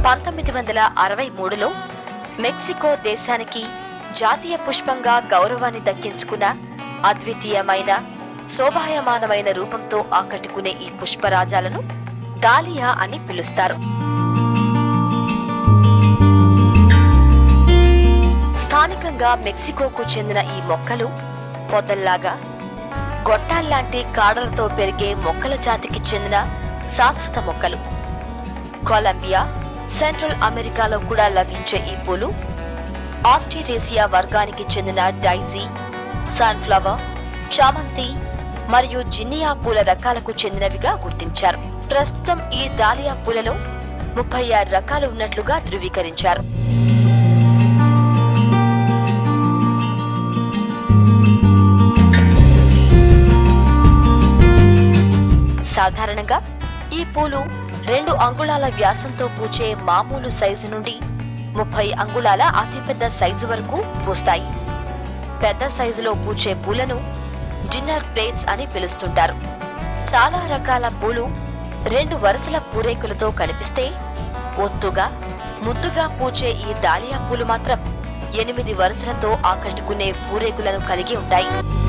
పంతొమ్మిది వందల అరవై మూడులో మెక్సికో దేశానికి జాతీయ పుష్పంగా గౌరవాన్ని దక్కించుకున్న అద్వితీయమైన శోభాయమానమైన రూపంతో ఆకట్టుకునే ఈ పుష్పరాజాలను దాలియా అని పిలుస్తారు స్థానికంగా మెక్సికోకు చెందిన ఈ మొక్కలు పొదల్లాగా గొట్టాల్లాంటి కాడలతో పెరిగే మొక్కల జాతికి చెందిన శాశ్వత మొక్కలు కొలంబియా సెంట్రల్ అమెరికాలో కూడా లభించే ఈ పూలు ఆస్ట్రేరేసియా వర్గానికి చెందిన డైజీ సన్ఫ్లవర్ చామంతి మరియు జిన్నియా పూల రకాలకు చెందినవిగా గుర్తించారు ప్రస్తుతం ఈ దాలియా పూలలో ముప్పై ఆరు రకాలు ఉన్నట్లుగా ధృవీకరించారు సాధారణంగా ఈ పూలు రెండు అంగుళాల వ్యాసంతో పూచే మామూలు సైజు నుండి ముప్పై అంగుళాల అతిపెద్ద సైజు వరకు పూస్తాయి పెద్ద సైజులో పూచే పూలను డిన్నర్ ప్లేట్స్ అని పిలుస్తుంటారు చాలా రకాల పూలు రెండు వరుసల పూరేకులతో కనిపిస్తే ఒత్తుగా ముద్దుగా పూచే ఈ దాలియా పూలు మాత్రం ఎనిమిది వరుసలతో ఆకట్టుకునే పూరేకులను కలిగి ఉంటాయి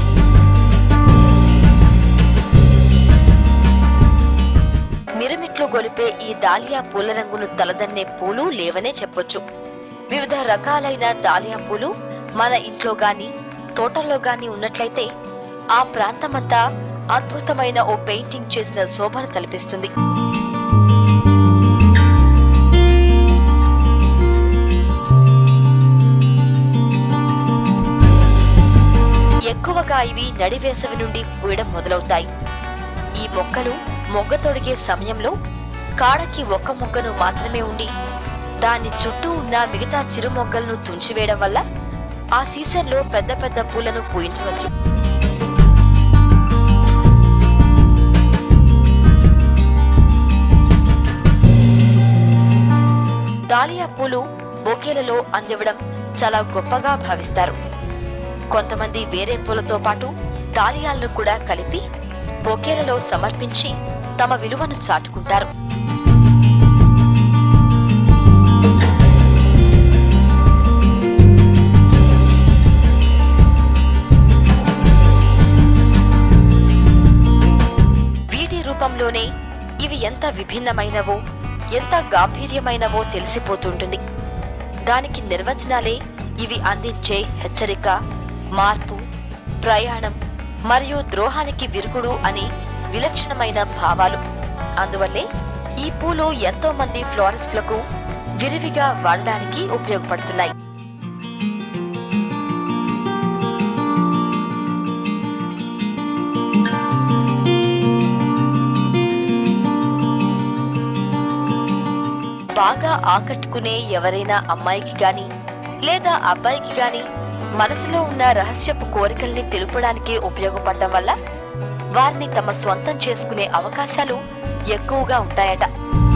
మిరుమిట్లు గొలిపే ఈ దాలియా పూల రంగును తలదన్నే పూలు లేవనే చెప్పొచ్చు వివిధ రకాలైన దాలియా పూలు మన ఇంట్లో గాని తోటల్లో గాని ఉన్నట్లయితే ఆ ప్రాంతమంతా అద్భుతమైన ఓ పెయింటింగ్ చేసిన శోభను తలపిస్తుంది ఎక్కువగా ఇవి నడివేసవి నుండి పూయడం మొదలవుతాయి ఈ మొక్కలు మొగ్గ తొడిగే సమయంలో కాడకి ఒక్క మొగ్గను మాత్రమే ఉండి దాని చుట్టూ ఉన్న మిగతా చిరు మొగ్గలను తుంచివేయడం వల్ల ఆ సీజన్లో పెద్ద పెద్ద పూలను పూయించవచ్చు దాలియా పూలు బొకేలలో అందివ్వడం చాలా గొప్పగా భావిస్తారు కొంతమంది వేరే పూలతో పాటు దాలియాలను కూడా కలిపి బొకేలలో సమర్పించి తమ విలువను చాటుకుంటారు వీటి రూపంలోనే ఇవి ఎంత విభిన్నమైనవో ఎంత గాంభీర్యమైనవో తెలిసిపోతుంటుంది దానికి నిర్వచనాలే ఇవి అందించే హెచ్చరిక మార్పు ప్రయాణం మరియు ద్రోహానికి విరుగుడు అని విలక్షణమైన భావాలు అందువల్లే ఈ పూలు ఎంతో మంది ఫ్లోరిస్టులకు విరివిగా వాడడానికి ఉపయోగపడుతున్నాయి బాగా ఆకట్టుకునే ఎవరైనా అమ్మాయికి గాని లేదా అబ్బాయికి గాని మనసులో ఉన్న రహస్యపు కోరికల్ని తెలుపడానికి ఉపయోగపడడం వల్ల వారిని తమ స్వంతం చేసుకునే అవకాశాలు ఎక్కువగా ఉంటాయట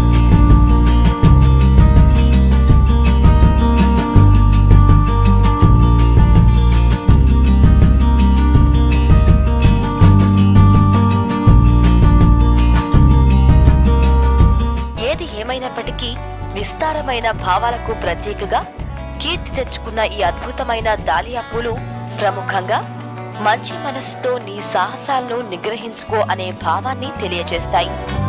ఏది ఏమైనప్పటికీ విస్తారమైన భావాలకు ప్రత్యేకగా కీర్తి తెచ్చుకున్న ఈ అద్భుతమైన దాలియా పూలు ప్రముఖంగా మంచి మనసుతో నీ సాహసాలను నిగ్రహించుకో అనే భావాన్ని తెలియజేస్తాయి